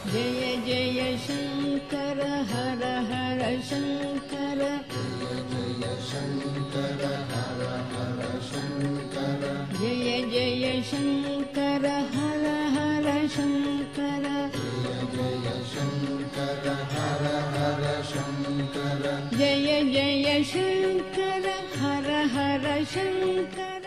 जय जय शङ्कर हर हर शङ्कर जय जय शङ्कर हर हर शङ्कर जय जय शङ्कर हर हर शङ्कर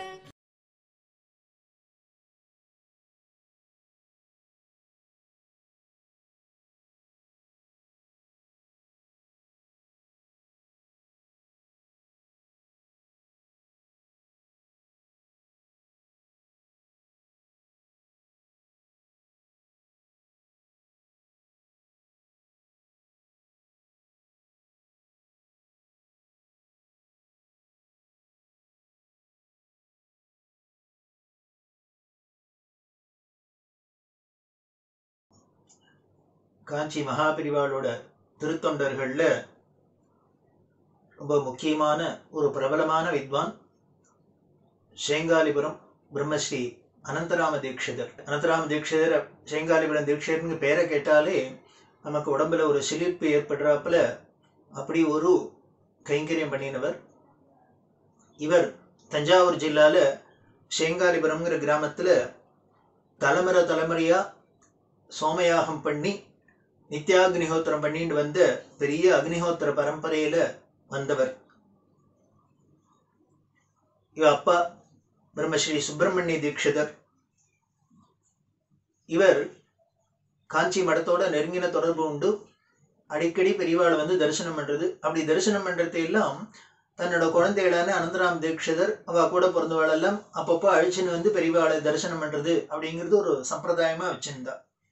காஞ்சி மகாபிரிவாளோட திருத்தொண்டர்கள்ல ரொம்ப முக்கியமான ஒரு பிரபலமான வித்வான் சேங்காலிபுரம் பிரம்மஸ்ரீ அனந்தராம தீட்சிதர் அனந்தராம தீட்சிதர் சேங்காலிபுரம் தீட்சிதர்னு பேரை கேட்டாலே நமக்கு உடம்புல ஒரு சிலிர்ப்பு ஏற்படுறாப்புல அப்படி ஒரு கைங்கரியம் பண்ணினவர் இவர் தஞ்சாவூர் ஜில்லால சேங்காலிபுரம்ங்கிற கிராமத்துல தலைமுறை தலைமுறையா சோமயாகம் பண்ணி நித்யாக்னிஹோத்திரம் பண்ணிட்டு வந்த பெரிய அக்னிஹோத்திர பரம்பரையில வந்தவர் இவ அப்பா பிரம்மஸ்ரீ சுப்பிரமணிய தீட்சிதர் இவர் காஞ்சி மடத்தோட நெருங்கின தொடர்பு உண்டு அடிக்கடி பெரியவாளை வந்து தரிசனம் பண்றது அப்படி தரிசனம் பண்றது எல்லாம் தன்னோட குழந்தைகளான அனந்தராம் தீட்சிதர் அவ கூட பிறந்தவாளெல்லாம் அப்பப்போ அழிச்சுன்னு வந்து பெரியவாளை தரிசனம் பண்றது அப்படிங்கிறது ஒரு சம்பிரதாயமா வச்சிருந்தா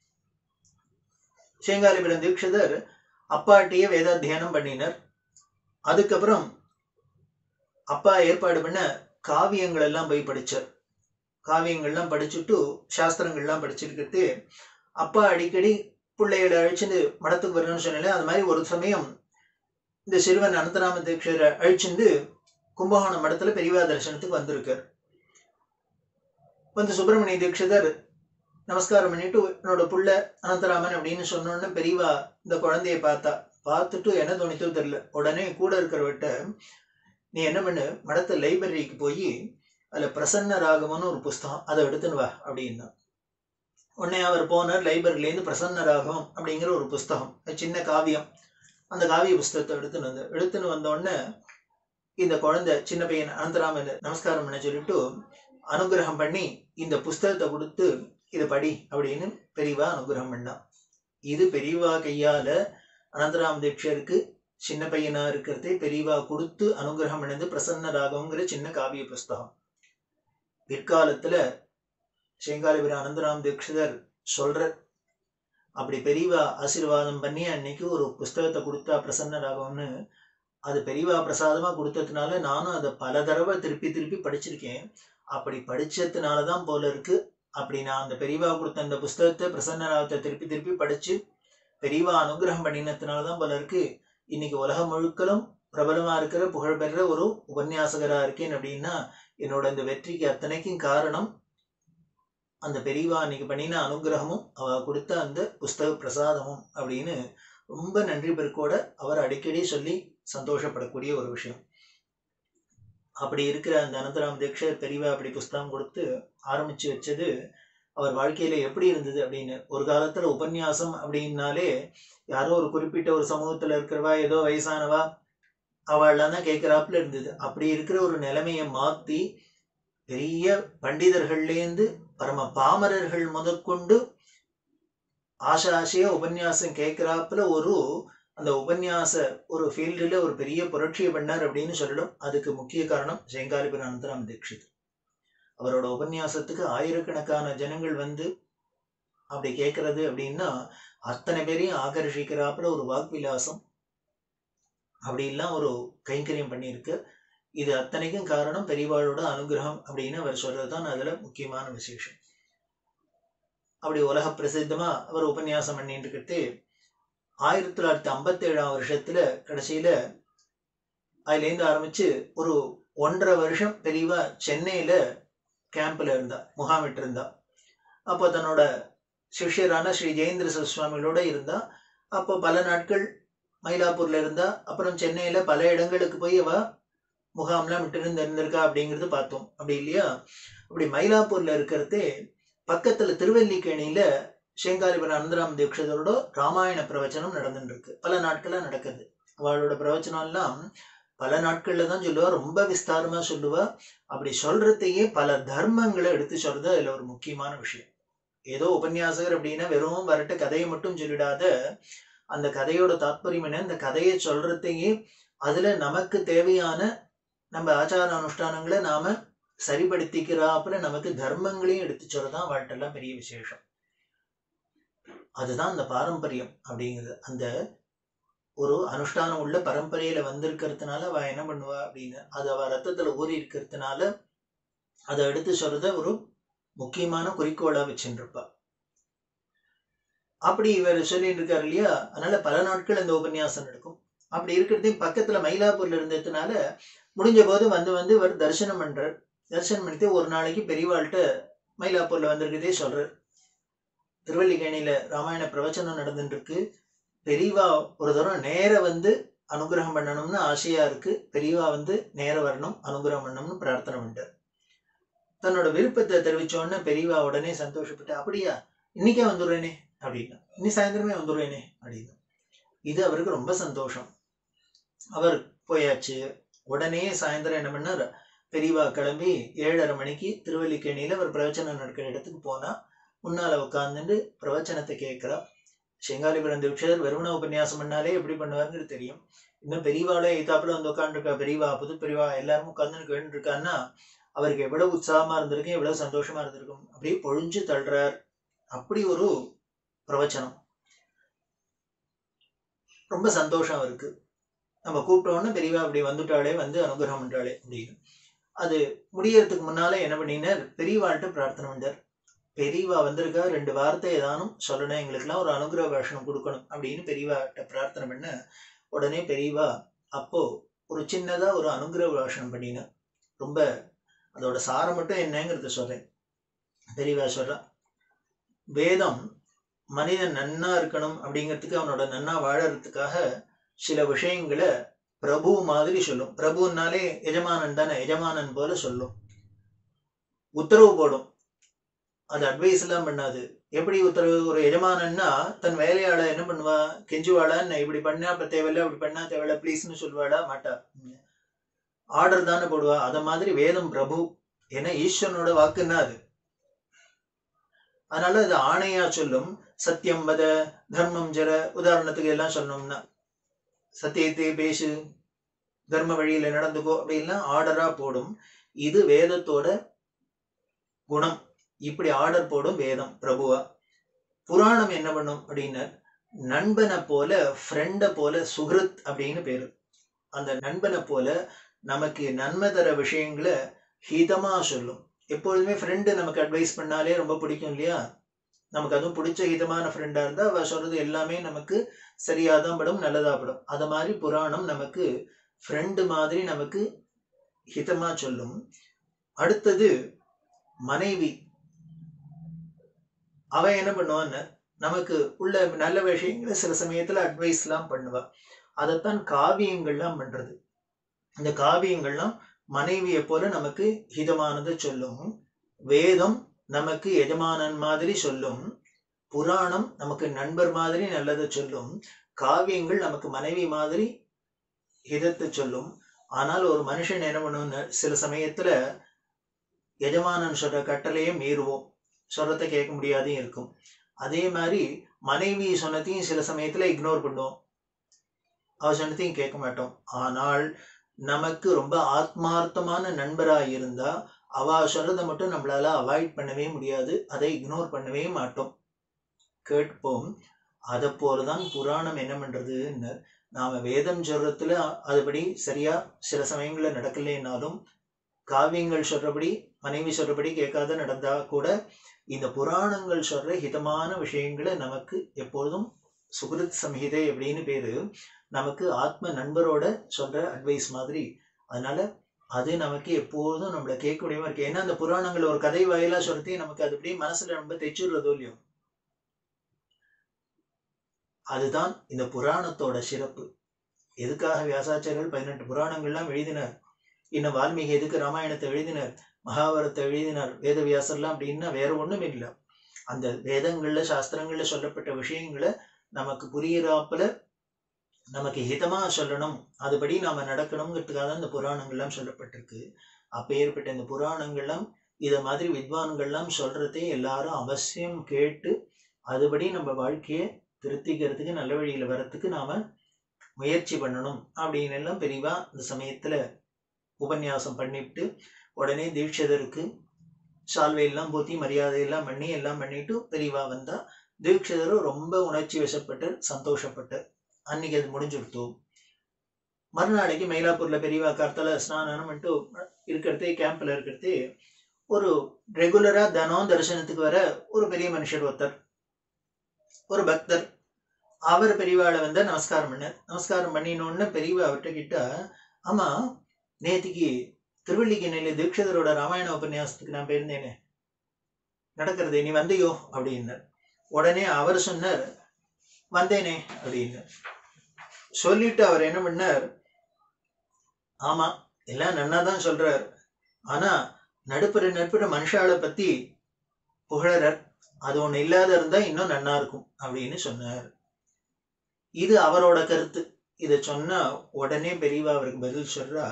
சேங்காலிபுரம் தீட்சிதர் அப்பாட்டிய வேதாத்தியானம் பண்ணினர் அதுக்கப்புறம் அப்பா ஏற்பாடு பண்ண காவியங்கள் எல்லாம் போய் படிச்சார் காவியங்கள்லாம் படிச்சுட்டு சாஸ்திரங்கள்லாம் படிச்சிருக்கிறது அப்பா அடிக்கடி பிள்ளைகளை அழிச்சுட்டு மடத்துக்கு வரணும்னு சொன்னாலே அது மாதிரி ஒரு சமயம் இந்த சிறுவன் அனந்தராம தீட்சரை அழிச்சுண்டு கும்பகோணம் மடத்துல பெரியவா தரிசனத்துக்கு வந்திருக்கார் வந்து சுப்பிரமணிய தீட்சிதர் நமஸ்காரம் பண்ணிட்டு என்னோட புள்ள அனந்தராமன் அப்படின்னு சொன்னோன்னு பெரியவா இந்த குழந்தைய பார்த்தா பார்த்துட்டு என்ன தோணித்தோ தெரியல உடனே கூட இருக்கிறவட்ட நீ என்ன பண்ணு மடத்து லைப்ரரிக்கு போய் அதுல பிரசன்ன ராகவம்னு ஒரு புஸ்தகம் அதை எடுத்துன்னு வா அப்படின்னா உடனே அவர் போனார் லைப்ரரியிலேருந்து பிரசன்ன ராகவம் அப்படிங்கிற ஒரு புஸ்தகம் அது சின்ன காவியம் அந்த காவிய புஸ்தகத்தை எடுத்துன்னு வந்து எடுத்துன்னு வந்த உடனே இந்த குழந்தை சின்ன பையன் அனந்தராமன் நமஸ்காரம் பண்ண சொல்லிட்டு அனுகிரகம் பண்ணி இந்த புஸ்தகத்தை கொடுத்து இதை படி அப்படின்னு பெரியவா அனுகிரகம் பண்ணான் இது பெரியவா கையால அனந்தராம் தீட்சருக்கு சின்ன பையனா இருக்கிறதே பெரியவா கொடுத்து அனுகிரகம் பண்ணது பிரசன்ன ராகவங்கிற சின்ன காவிய புஸ்தகம் பிற்காலத்துல சேங்காலிபுர அனந்தராம் தீட்சிதர் சொல்ற அப்படி பெரியவா ஆசீர்வாதம் பண்ணி அன்னைக்கு ஒரு புஸ்தகத்தை கொடுத்தா பிரசன்ன ராகவம்னு அது பெரியவா பிரசாதமா கொடுத்ததுனால நானும் அதை பல தடவை திருப்பி திருப்பி படிச்சிருக்கேன் அப்படி படிச்சதுனாலதான் போல இருக்கு அப்படி நான் அந்த பெரியவா கொடுத்த அந்த புஸ்தகத்தை பிரசன்ன ராகத்தை திருப்பி திருப்பி படிச்சு பெரியவா அனுகிரகம் பண்ணினதுனாலதான் போல இருக்கு இன்னைக்கு உலகம் முழுக்களும் பிரபலமா இருக்கிற புகழ்பெற்ற ஒரு உபன்யாசகரா இருக்கேன் அப்படின்னா என்னோட இந்த வெற்றிக்கு அத்தனைக்கும் காரணம் அந்த பெரியவா அன்னைக்கு பண்ணின அனுகிரகமும் அவ கொடுத்த அந்த புஸ்தக பிரசாதமும் அப்படின்னு ரொம்ப நன்றி பெருக்கோட அவர் அடிக்கடி சொல்லி சந்தோஷப்படக்கூடிய ஒரு விஷயம் அப்படி இருக்கிற அந்த அனந்தராம் தீட்சர் பெரியவா அப்படி புஸ்தகம் கொடுத்து ஆரம்பிச்சு வச்சது அவர் வாழ்க்கையில எப்படி இருந்தது அப்படின்னு ஒரு காலத்துல உபன்யாசம் அப்படின்னாலே யாரோ ஒரு குறிப்பிட்ட ஒரு சமூகத்துல இருக்கிறவா ஏதோ வயசானவா அவள்லாம் தான் கேட்கிறாப்புல இருந்தது அப்படி இருக்கிற ஒரு நிலைமையை மாத்தி பெரிய பண்டிதர்கள்லேருந்து பரம பாமரர்கள் முதற்கொண்டு ஆசை ஆசையா உபன்யாசம் கேட்கிறாப்புல ஒரு அந்த உபன்யாச ஒரு ஃபீல்டுல ஒரு பெரிய புரட்சியை பண்ணார் அப்படின்னு சொல்லணும் அதுக்கு முக்கிய காரணம் ஜெயங்காலிபுர அனந்தராம் தீட்சித் அவரோட உபன்யாசத்துக்கு ஆயிரக்கணக்கான ஜனங்கள் வந்து அப்படி கேட்கறது அப்படின்னா அத்தனை பேரையும் ஆகர்ஷிக்கிறாப்புல ஒரு வாக்விலாசம் அப்படிலாம் ஒரு கைங்கரியம் பண்ணியிருக்கு இது அத்தனைக்கும் காரணம் பெரியவாளோட அனுகிரகம் அப்படின்னு அவர் சொல்றதுதான் அதுல முக்கியமான விசேஷம் அப்படி உலக பிரசித்தமா அவர் உபன்யாசம் பண்ணிட்டு இருக்கிறது ஆயிரத்தி தொள்ளாயிரத்தி ஐம்பத்தி ஏழாம் வருஷத்துல கடைசியில அதுலேருந்து ஆரம்பிச்சு ஒரு ஒன்றரை வருஷம் பெரியவா சென்னையில கேம்ப்ல இருந்தா முகாமிட்டு இருந்தா அப்போ தன்னோட சிஷ்யரான ஸ்ரீ ஜெயேந்திர சுவாமிகளோட இருந்தா அப்போ பல நாட்கள் மயிலாப்பூர்ல இருந்தா அப்புறம் சென்னையில பல இடங்களுக்கு போய் அவ முகாம்லாம் விட்டு இருந்திருக்கா அப்படிங்கிறது பார்த்தோம் அப்படி இல்லையா அப்படி மயிலாப்பூர்ல இருக்கிறதே பக்கத்துல திருவல்லிக்கேணியில சேங்காரிபுரம் அனந்தராம் தீட்சிதரோட ராமாயண பிரவச்சனம் நடந்துட்டு இருக்கு பல நாட்களா நடக்குது அவளோட பிரவச்சனம் எல்லாம் பல நாட்கள்ல தான் சொல்லுவா ரொம்ப விஸ்தாரமா சொல்லுவா அப்படி சொல்றதையே பல தர்மங்களை எடுத்து சொல்றது அதுல ஒரு முக்கியமான விஷயம் ஏதோ உபன்யாசகர் அப்படின்னா வெறும் வரட்டு கதையை மட்டும் சொல்லிடாத அந்த கதையோட தாத்பரியம் என்ன அந்த கதையை சொல்றதையே அதுல நமக்கு தேவையான நம்ம ஆச்சார அனுஷ்டானங்களை நாம சரிப்படுத்திக்கிறாப்புல நமக்கு தர்மங்களையும் எடுத்து சொல்றதான் வாழ்க்கெல்லாம் பெரிய விசேஷம் அதுதான் அந்த பாரம்பரியம் அப்படிங்கிறது அந்த ஒரு அனுஷ்டானம் உள்ள பரம்பரையில வந்திருக்கிறதுனால அவ என்ன பண்ணுவா அப்படின்னு அது அவ ரத்தத்துல ஊறி இருக்கிறதுனால அதை எடுத்து சொல்றத ஒரு முக்கியமான குறிக்கோளா வச்சுருப்பா அப்படி இவர் சொல்லிட்டு இருக்காரு இல்லையா அதனால பல நாட்கள் இந்த உபன்யாசம் நடக்கும் அப்படி இருக்கிறதையும் பக்கத்துல மயிலாப்பூர்ல இருந்ததுனால முடிஞ்ச போது வந்து வந்து இவர் தரிசனம் பண்றார் தரிசனம் பண்ணிட்டு ஒரு நாளைக்கு பெரியவாள்கிட்ட மயிலாப்பூர்ல வந்திருக்கதே சொல்றார் திருவல்லிக்கேணியில ராமாயண பிரவச்சனம் நடந்துட்டு இருக்கு பெரியவா ஒரு தரம் நேர வந்து அனுகிரகம் பண்ணணும்னு ஆசையா இருக்கு பெரியவா வந்து நேர வரணும் அனுகிரகம் பண்ணணும்னு பிரார்த்தனை பண்ணிட்டார் தன்னோட விருப்பத்தை தெரிவிச்ச உடனே பெரியவா உடனே சந்தோஷப்பட்டு அப்படியா இன்னைக்கே வந்துடுறேனே அப்படின்னா இன்னி சாயந்தரமே வந்துடுவேனே அப்படின்னு இது அவருக்கு ரொம்ப சந்தோஷம் அவர் போயாச்சு உடனே சாயந்தரம் என்ன பண்ணார் பெரியவா கிளம்பி ஏழரை மணிக்கு திருவல்லிக்கேணியில அவர் பிரவச்சனம் நடக்கிற இடத்துக்கு போனா முன்னால உட்காந்துட்டு பிரவச்சனத்தை கேட்கிறா செங்காலிபுரம் தீட்சர் வெறுமன உபன்யாசம் பண்ணாலே எப்படி பண்ணுவாருங்கிறது தெரியும் இன்னும் பெரியவாளே எய்தாப்புல வந்து உட்காந்துருக்கா பெரியவா புது பெரியவா எல்லாரும் உட்காந்துன்னு கேட்டு இருக்கான்னா அவருக்கு எவ்வளவு உற்சாகமா இருந்திருக்கும் எவ்வளவு சந்தோஷமா இருந்திருக்கும் அப்படியே பொழிஞ்சு தள்ளுறார் அப்படி ஒரு பிரவச்சனம் ரொம்ப சந்தோஷம் இருக்கு நம்ம கூப்பிட்டோன்னு பெரியவா அப்படி வந்துட்டாளே வந்து அனுகிரகம் பண்றாளே அப்படின்னு அது முடியறதுக்கு முன்னால என்ன பண்ணினார் பெரியவாள்கிட்ட பிரார்த்தனை பண்ணார் பெரியவா வந்திருக்கா ரெண்டு வார்த்தை ஏதானும் சொல்லணும் எங்களுக்கெல்லாம் ஒரு அனுகிரக பாஷணம் கொடுக்கணும் அப்படின்னு பெரியவாட்ட பிரார்த்தனை பண்ண உடனே பெரியவா அப்போ ஒரு சின்னதா ஒரு அனுகிரக பாஷணம் பண்ணின ரொம்ப அதோட சாரம் மட்டும் என்னங்கிறத சொல்றேன் பெரியவா சொல்றா வேதம் மனிதன் நன்னா இருக்கணும் அப்படிங்கிறதுக்கு அவனோட நன்னா வாழறதுக்காக சில விஷயங்களை பிரபு மாதிரி சொல்லும் பிரபுனாலே எஜமானன் தானே எஜமானன் போல சொல்லும் உத்தரவு போடும் அது அட்வைஸ் எல்லாம் பண்ணாது எப்படி உத்தரவு ஒரு எஜமானன்னா தன் வேலையாள என்ன பண்ணுவா கெஞ்சுவாளா என்ன இப்படி பண்ணா அப்ப தேவையில்ல அப்படி பண்ணா தேவையில்ல ப்ளீஸ்னு சொல்லுவாளா மாட்டா ஆர்டர் தானே போடுவா அத மாதிரி வேதம் பிரபு ஏன்னா ஈஸ்வரனோட வாக்குன்னா அது அதனால அது ஆணையா சொல்லும் சத்தியம் வத தர்மம் ஜர உதாரணத்துக்கு எல்லாம் சொன்னோம்னா சத்தியத்தை பேசு தர்ம வழியில நடந்துக்கோ அப்படின்லாம் ஆர்டரா போடும் இது வேதத்தோட குணம் இப்படி ஆர்டர் போடும் வேதம் பிரபுவா புராணம் என்ன பண்ணும் அப்படின்னா நண்பனை போல ஃப்ரெண்டை போல சுகிருத் அப்படின்னு பேரு அந்த நண்பனை போல நமக்கு நன்மை தர விஷயங்களை ஹிதமா சொல்லும் எப்பொழுதுமே ஃப்ரெண்டு நமக்கு அட்வைஸ் பண்ணாலே ரொம்ப பிடிக்கும் இல்லையா நமக்கு அதுவும் பிடிச்ச ஹிதமான ஃப்ரெண்டா இருந்தா அவ சொல்றது எல்லாமே நமக்கு சரியாதான் படும் நல்லதா படும் அத மாதிரி புராணம் நமக்கு ஃப்ரெண்டு மாதிரி நமக்கு ஹிதமா சொல்லும் அடுத்தது மனைவி அவ என்ன பண்ணுவான்னு நமக்கு உள்ள நல்ல விஷயங்களை சில சமயத்துல அட்வைஸ் எல்லாம் பண்ணுவா அதைத்தான் காவியங்கள்லாம் பண்றது இந்த காவியங்கள்லாம் மனைவியை போல நமக்கு ஹிதமானதை சொல்லும் வேதம் நமக்கு எஜமானன் மாதிரி சொல்லும் புராணம் நமக்கு நண்பர் மாதிரி நல்லதை சொல்லும் காவியங்கள் நமக்கு மனைவி மாதிரி ஹிதத்தை சொல்லும் ஆனால் ஒரு மனுஷன் என்ன பண்ணுவோம்னு சில சமயத்துல எஜமானன் சொல்ற கட்டளையே மீறுவோம் சொல்றதை கேட்க முடியாதையும் இருக்கும் அதே மாதிரி மனைவி சொன்னதையும் சில சமயத்துல இக்னோர் பண்ணுவோம் அவ சொன்னதையும் கேட்க மாட்டோம் ஆனால் நமக்கு ரொம்ப ஆத்மார்த்தமான நண்பரா இருந்தா அவ சொல்றதை மட்டும் நம்மளால அவாய்ட் பண்ணவே முடியாது அதை இக்னோர் பண்ணவே மாட்டோம் கேட்போம் அதை போலதான் புராணம் என்ன பண்றதுன்னு நாம வேதம் சொல்றதுல அதுபடி சரியா சில சமயங்கள்ல நடக்கலைன்னாலும் காவியங்கள் சொல்றபடி மனைவி சொல்றபடி கேட்காத நடந்தா கூட இந்த புராணங்கள் சொல்ற ஹிதமான விஷயங்களை நமக்கு எப்பொழுதும் சுகிருத் சம்ஹிதை அப்படின்னு பேரு நமக்கு ஆத்ம நண்பரோட சொல்ற அட்வைஸ் மாதிரி அதனால அது நமக்கு எப்போதும் நம்மள கேட்கக்கூடியமா இருக்கு ஏன்னா அந்த புராணங்கள் ஒரு கதை வாயிலா சொல்றதே நமக்கு அது அப்படியே மனசுல ரொம்ப தைச்சுடுறதோ இல்லையோ அதுதான் இந்த புராணத்தோட சிறப்பு எதுக்காக வியாசாச்சாரியர்கள் பதினெட்டு புராணங்கள்லாம் எழுதினார் இன்னும் வால்மீகி எதுக்கு ராமாயணத்தை எழுதினார் மகாபாரத்தை எழுதினார் வேதவியாசர்லாம் அப்படின்னா வேற ஒண்ணும் இல்லை அந்த வேதங்கள்ல சாஸ்திரங்கள்ல சொல்லப்பட்ட விஷயங்களை நமக்கு புரியிறாப்புல நமக்கு ஹிதமா சொல்லணும் அதுபடி நாம நடக்கணுங்கிறதுக்காக தான் இந்த புராணங்கள்லாம் சொல்லப்பட்டிருக்கு அப்பேற்பட்ட இந்த புராணங்கள்லாம் இத மாதிரி வித்வான்கள்லாம் சொல்றதே எல்லாரும் அவசியம் கேட்டு அதுபடி நம்ம வாழ்க்கையை திருத்திக்கிறதுக்கு நல்ல வழியில வரத்துக்கு நாம முயற்சி பண்ணணும் அப்படின்னு எல்லாம் பெரியவா இந்த சமயத்துல உபன்யாசம் பண்ணிவிட்டு உடனே தீட்சிதருக்கு சால்வையெல்லாம் போத்தி மரியாதையெல்லாம் பண்ணி எல்லாம் பண்ணிட்டு பெரியவா வந்தா தீட்சிதரும் ரொம்ப உணர்ச்சி வசப்பட்டு சந்தோஷப்பட்டார் அன்னைக்கு அது முடிஞ்சுடுத்து மறுநாளைக்கு மயிலாப்பூர்ல பெரியவா கர்த்தல ஸ்நானம் பண்ணிட்டு இருக்கிறதே கேம்ப்ல இருக்கிறதே ஒரு ரெகுலரா தினம் தரிசனத்துக்கு வர ஒரு பெரிய மனுஷர் ஒருத்தர் ஒரு பக்தர் அவர் பெரியவாளை வந்து நமஸ்காரம் பண்ணார் நமஸ்காரம் பண்ணினோன்னு பெரியவா அவர்கிட்ட கிட்ட ஆமா நேத்திக்கு திருவள்ளிக்கேணியில தீட்சிதரோட ராமாயண உபன்யாசத்துக்கு நான் போயிருந்தேனே நடக்கிறது நீ வந்தியோ அப்படின்னார் உடனே அவர் சொன்னார் வந்தேனே அப்படின்னு சொல்லிட்டு அவர் என்ன பண்ணார் ஆமா எல்லாம் நன்னா தான் சொல்றார் ஆனா நடுப்புற நடுப்புற மனுஷாளை பத்தி புகழறர் அது ஒண்ணு இல்லாத இருந்தா இன்னும் நன்னா இருக்கும் அப்படின்னு சொன்னார் இது அவரோட கருத்து இத சொன்னா உடனே பெரியவா அவருக்கு பதில் சொல்றா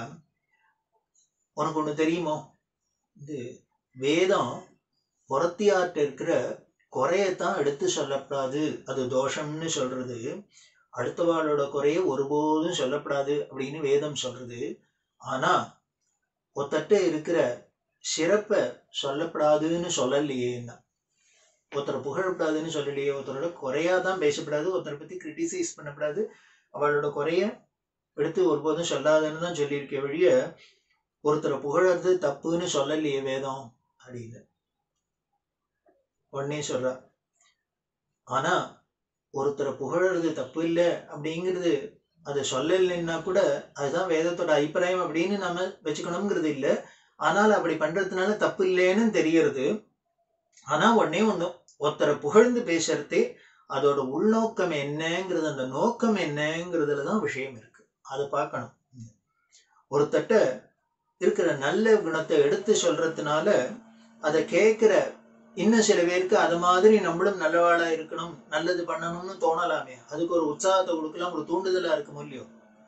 உனக்கு ஒண்ணு தெரியுமோ இது வேதம் புறத்தியார்ட்ட இருக்கிற குறையத்தான் எடுத்து சொல்லப்படாது அது தோஷம்னு சொல்றது அடுத்தவாளோட குறைய ஒருபோதும் சொல்லப்படாது அப்படின்னு வேதம் சொல்றது ஆனா ஒத்தட்ட இருக்கிற சிறப்பை சொல்லப்படாதுன்னு சொல்லலையேன்னா ஒருத்தரை புகழப்படாதுன்னு சொல்லலையே ஒருத்தரோட குறையா தான் பேசப்படாது ஒருத்தரை பத்தி கிரிட்டிசைஸ் பண்ணப்படாது அவளோட குறைய எடுத்து ஒருபோதும் சொல்லாதுன்னு தான் சொல்லியிருக்க வழிய ஒருத்தரை புகழறது தப்புன்னு சொல்லலையே வேதம் அப்படின்னு உடனே சொல்றா ஆனா ஒருத்தரை புகழறது தப்பு இல்லை அப்படிங்கிறது அதை சொல்லலைன்னா கூட அதுதான் வேதத்தோட அபிப்பிராயம் அப்படின்னு நாம வச்சுக்கணுங்கிறது இல்லை ஆனால் அப்படி பண்றதுனால தப்பு இல்லைன்னு தெரியறது ஆனா ஒன்னே ஒண்ணு ஒருத்தரை புகழ்ந்து பேசுறதே அதோட உள்நோக்கம் என்னங்கிறது அந்த நோக்கம் என்னங்கிறதுல தான் விஷயம் இருக்கு அதை பார்க்கணும் ஒருத்தட்ட இருக்கிற நல்ல குணத்தை எடுத்து சொல்றதுனால அதை கேட்கிற இன்னும் சில பேருக்கு அது மாதிரி நம்மளும் நல்லவாளா இருக்கணும் நல்லது பண்ணணும்னு தோணலாமே அதுக்கு ஒரு உற்சாகத்தை கொடுக்கலாம் ஒரு தூண்டுதலா இருக்கும் இல்லையோ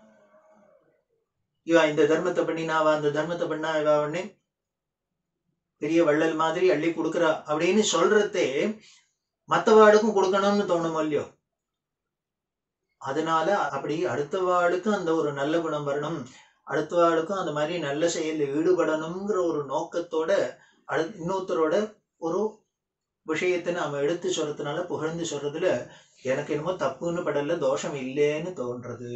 இவா இந்த தர்மத்தை பண்ணினா அவ அந்த தர்மத்தை பண்ணா இவா உடனே பெரிய வள்ளல் மாதிரி அள்ளி கொடுக்குறா அப்படின்னு சொல்றதே மத்தவாளுக்கும் கொடுக்கணும்னு தோணும் இல்லையோ அதனால அப்படி அடுத்தவாளுக்கும் அந்த ஒரு நல்ல குணம் வரணும் அடுத்தவாளுக்கும் அந்த மாதிரி நல்ல செயலில் ஈடுபடணுங்கிற ஒரு நோக்கத்தோட அடு இன்னொருத்தரோட ஒரு விஷயத்தை நாம எடுத்து சொல்றதுனால புகழ்ந்து சொல்றதுல எனக்கு என்னமோ தப்புன்னு படல தோஷம் இல்லைன்னு தோன்றது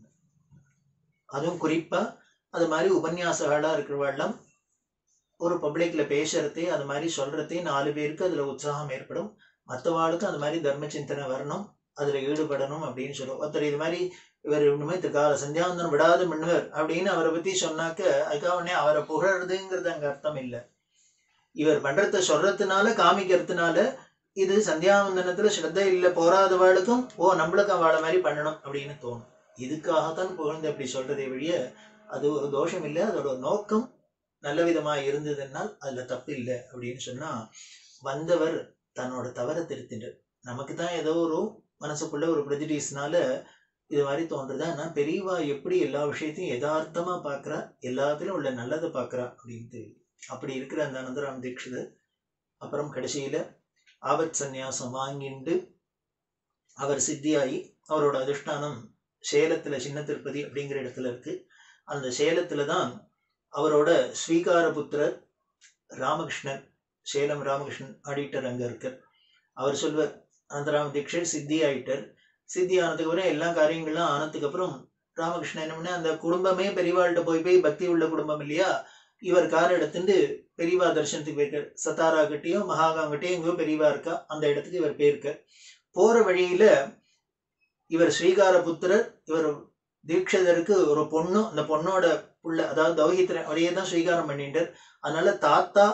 அதுவும் குறிப்பா அது மாதிரி உபன்யாசகாலா இருக்கிறவாள்லாம் ஒரு பப்ளிக்ல பேசுறதே அது மாதிரி சொல்றதே நாலு பேருக்கு அதுல உற்சாகம் ஏற்படும் மற்றவாளுக்கும் அது மாதிரி தர்ம சிந்தனை வரணும் அதுல ஈடுபடணும் அப்படின்னு சொல்லுவோம் ஒருத்தர் இது மாதிரி இவர் இன்னுமே கால சந்தியாவந்தனம் விடாது பண்ணுவார் அப்படின்னு அவரை பத்தி சொன்னாக்க அதுக்காக உடனே அவரை புகழறதுங்கிறது அங்க அர்த்தம் இல்லை இவர் பண்றத சொல்றதுனால காமிக்கிறதுனால இது சந்தியாவந்தனத்துல ஸ்ரத்த இல்ல போராதவாளுக்கும் ஓ நம்மளுக்கு அவளை மாதிரி பண்ணணும் அப்படின்னு தோணும் இதுக்காகத்தான் புகழ்ந்து அப்படி சொல்றதே வழிய அது ஒரு தோஷம் இல்லை அதோட நோக்கம் நல்ல விதமா இருந்ததுனால் அதுல தப்பு இல்லை அப்படின்னு சொன்னா வந்தவர் தன்னோட தவறை திருத்திட்டார் நமக்கு தான் ஏதோ ஒரு மனசுக்குள்ள ஒரு ப்ரெஜிடிஸ்னால இது மாதிரி தோன்றுது ஆனா பெரியவா எப்படி எல்லா விஷயத்தையும் யதார்த்தமா பாக்குறா எல்லாத்திலும் உள்ள நல்லதை பாக்குறா அப்படின்னு தெரியுது அப்படி இருக்கிற அந்த அனந்தராம் தீட்சிதர் அப்புறம் கடைசியில ஆபத் சந்நியாசம் வாங்கிண்டு அவர் சித்தியாகி அவரோட அதிஷ்டானம் சேலத்துல சின்ன திருப்பதி அப்படிங்கிற இடத்துல இருக்கு அந்த சேலத்துல தான் அவரோட ஸ்வீகார புத்திரர் ராமகிருஷ்ணன் சேலம் ராமகிருஷ்ணன் ஆடிட்டர் அங்க இருக்கார் அவர் சொல்வர் அனந்தராம தீட்சர் சித்தி ஆயிட்டார் சித்தி ஆனதுக்கு அப்புறம் எல்லா காரியங்கள்லாம் ஆனதுக்கு அப்புறம் ராமகிருஷ்ணன் என்ன பண்ண அந்த குடும்பமே பெரியவாள்கிட்ட போய் போய் பக்தி உள்ள குடும்பம் இல்லையா இவர் கார் எடுத்துட்டு பெரியவா தரிசனத்துக்கு போயிருக்கார் சத்தாரா கிட்டயும் மகாகாங்கிட்டயும் எங்கேயோ பெரியவா இருக்கா அந்த இடத்துக்கு இவர் போயிருக்கார் போற வழியில இவர் ஸ்ரீகார புத்திரர் இவர் தீட்சிதருக்கு ஒரு பொண்ணு அந்த பொண்ணோட புள்ள அதாவது தௌஹித்திர அவரையே தான் ஸ்வீகாரம் பண்ணிட்டார் அதனால தாத்தா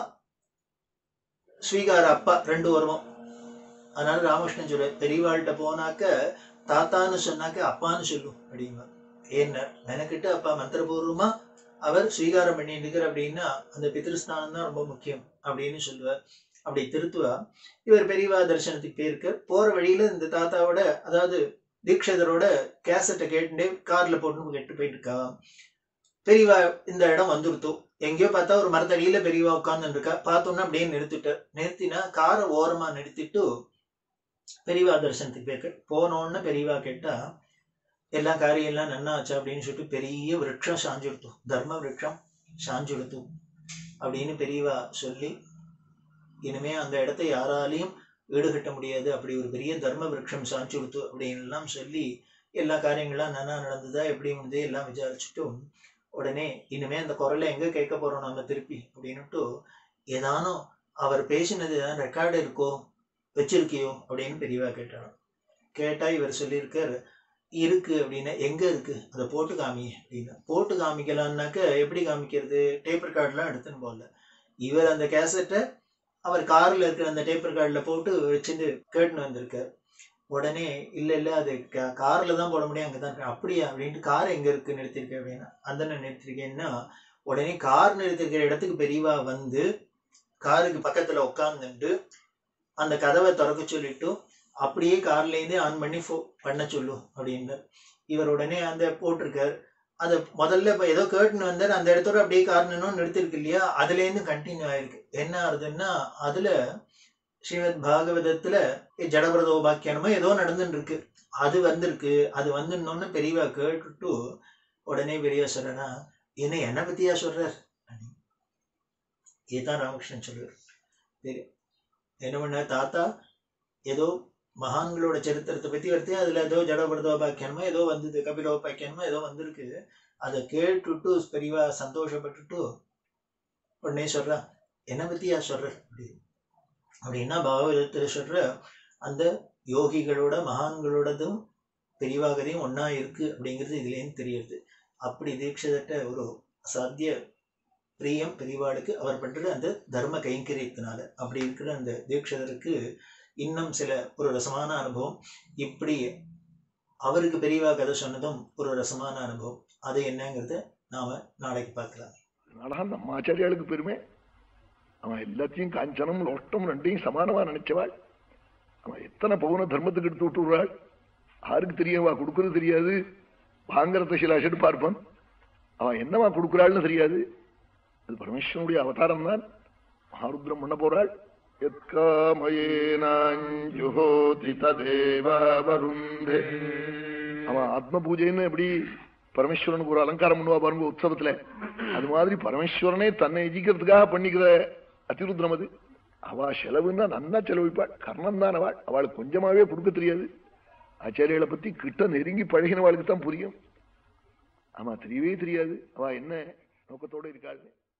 ஸ்வீகார அப்பா ரெண்டு வருவோம் அதனால ராமகிருஷ்ணன் சொல்ற பெரியவாள்கிட்ட போனாக்க தாத்தான்னு சொன்னாக்க அப்பான்னு சொல்லும் அப்படிங்க ஏன்னா மெனக்கிட்டு அப்பா மந்திரபூர்வமா அவர் ஸ்வீகாரம் பண்ணிட்டு அப்படின்னா அந்த பிதிருஸ்தானம் தான் ரொம்ப முக்கியம் அப்படின்னு சொல்லுவார் அப்படி திருத்துவா இவர் பெரியவா தரிசனத்துக்கு போயிருக்க போற வழியில இந்த தாத்தாவோட அதாவது தீட்சிதரோட கேசட்டை கேட்டுட்டே கார்ல போட்டு கேட்டு போயிட்டு இருக்கா பெரியவா இந்த இடம் வந்துருத்தோம் எங்கேயோ பார்த்தா ஒரு மரத்தடியில பெரியவா உட்கார்ந்துட்டு இருக்கா பார்த்தோன்னா அப்படியே நிறுத்திட்டார் நிறுத்தினா காரை ஓரமா நிறுத்திட்டு பெரியவா தரிசனத்துக்கு போயிருக்க போனோன்னு பெரியவா கேட்டா எல்லா காரியம் எல்லாம் நன்னா ஆச்சா அப்படின்னு சொல்லிட்டு பெரிய விரக்ஷம் சாஞ்சுடுத்தோம் தர்ம விரக்ஷம் சாஞ்சுடுத்தோம் அப்படின்னு பெரியவா சொல்லி இனிமே அந்த இடத்தை யாராலையும் ஈடுகட்ட முடியாது அப்படி ஒரு பெரிய தர்ம விரக்ஷம் சாஞ்சுடுத்து அப்படின்னு எல்லாம் சொல்லி எல்லா காரியங்கள்லாம் நன்னா நடந்ததா எப்படி வந்து எல்லாம் விசாரிச்சுட்டும் உடனே இனிமே அந்த குரலை எங்க கேட்க போறோம் நம்ம திருப்பி அப்படின்னுட்டு ஏதானும் அவர் பேசினது ஏதாவது ரெக்கார்டு இருக்கோ வச்சிருக்கியோ அப்படின்னு பெரியவா கேட்டாராம் கேட்டா இவர் சொல்லியிருக்கார் இருக்கு அப்படின்னா எங்க இருக்கு அதை போட்டு காமி அப்படின்னா போட்டு காமிக்கலாம்னாக்க எப்படி காமிக்கிறது டேப் ரெக்கார்ட்லாம் எடுத்துன்னு போகல இவர் அந்த கேசட்டை அவர் கார்ல இருக்கிற அந்த டேப் ரெக்கார்ட்ல போட்டு வச்சுட்டு கேட்டுன்னு வந்திருக்கார் உடனே இல்ல இல்ல அது கா- கார்ல தான் போட முடியும் அங்கதான் இருக்கு அப்படியா அப்படின்ட்டு கார் எங்க இருக்கு நிறுத்திருக்க அப்படின்னா அந்த நிறுத்திருக்கேன்னா உடனே கார் நிறுத்திருக்கிற இடத்துக்கு பெரியவா வந்து காருக்கு பக்கத்துல உட்காந்துட்டு அந்த கதவை திறக்க சொல்லிட்டு அப்படியே கார்ல இருந்தே ஆன் பண்ணி ஃபோ பண்ண சொல்லு அப்படின்னு இவர் உடனே அந்த போட்டிருக்கார் அது முதல்ல இப்ப ஏதோ கேட்டுன்னு வந்தார் அந்த இடத்தோட அப்படியே கார் நின்னு நிறுத்திருக்கு இல்லையா அதுல இருந்து கண்டினியூ ஆயிருக்கு என்ன ஆகுதுன்னா அதுல ஸ்ரீமத் பாகவதத்துல ஜடபிரதோபாக்கியனமோ ஏதோ நடந்துட்டு இருக்கு அது வந்திருக்கு அது வந்துன்னு பெரியவா கேட்டுட்டு உடனே பெரியவா சொல்றனா என்ன என்ன பத்தியா சொல்றார் அப்படின்னு. இதுதான் ராமகிருஷ்ணன் சொல்றார் சரி. என்ன பண்ண தாத்தா ஏதோ மகான்களோட சரித்திரத்தை பத்தி வருது அதுல ஏதோ ஜடபிரதோபாக்கியனமோ ஏதோ வந்தது கபிலோபாக்கியனமோ ஏதோ வந்திருக்கு அதை கேட்டுட்டு பெரியவா சந்தோஷப்பட்டுட்டு உடனே சொல்றா என்ன பத்தியா சொல்ற அப்படி அப்படின்னா பாகவதத்துல சொல்ற அந்த யோகிகளோட மகான்களோடதும் பெரியவாகதையும் ஒண்ணா இருக்கு அப்படிங்கிறது இதுலேருந்து தெரியுது அப்படி தீட்சிதட்ட ஒரு அசாத்திய பிரியம் பெரியவாளுக்கு அவர் பண்ற அந்த தர்ம கைங்கரியத்தினால அப்படி இருக்கிற அந்த தீட்சிதருக்கு இன்னும் சில ஒரு ரசமான அனுபவம் இப்படி அவருக்கு பெரியவா கதை சொன்னதும் ஒரு ரசமான அனுபவம் அது என்னங்கிறத நாம நாளைக்கு பார்க்கலாம் அதனால நம்ம ஆச்சாரியாளுக்கு பெருமை அவன் எல்லாத்தையும் காஞ்சனம் லோஷ்டம் ரெண்டையும் சமானமா நினைச்சவாள் அவன் எத்தனை பவுன தர்மத்துக்கு எடுத்து விட்டு விடுறாள் யாருக்கு தெரியும் அவ கொடுக்கறது தெரியாது வாங்கறத சில அசடு பார்ப்பான் அவன் என்னவா கொடுக்குறாள்னு தெரியாது அது பரமேஸ்வரனுடைய அவதாரம் தான் மகாருத்ரம் பண்ண போறாள் எத்காமயேனாஞ்சுஹோதி ததேவ வருந்தே அவன் ஆத்ம பூஜைன்னு எப்படி பரமேஸ்வரனுக்கு ஒரு அலங்காரம் பண்ணுவா பாருங்க உற்சவத்துல அது மாதிரி பரமேஸ்வரனே தன்னை எஜிக்கிறதுக்காக பண்ணிக்கிற அதிருத்ரம் அது அவ செலவுன்னா நன்னா செலவிப்பாள் கர்ணம் தான் அவள் அவளுக்கு கொஞ்சமாவே கொடுக்க தெரியாது ஆச்சாரியாளை பத்தி கிட்ட நெருங்கி பழகினவாளுக்கு தான் புரியும் ஆமா தெரியவே தெரியாது அவ என்ன நோக்கத்தோட இருக்காள்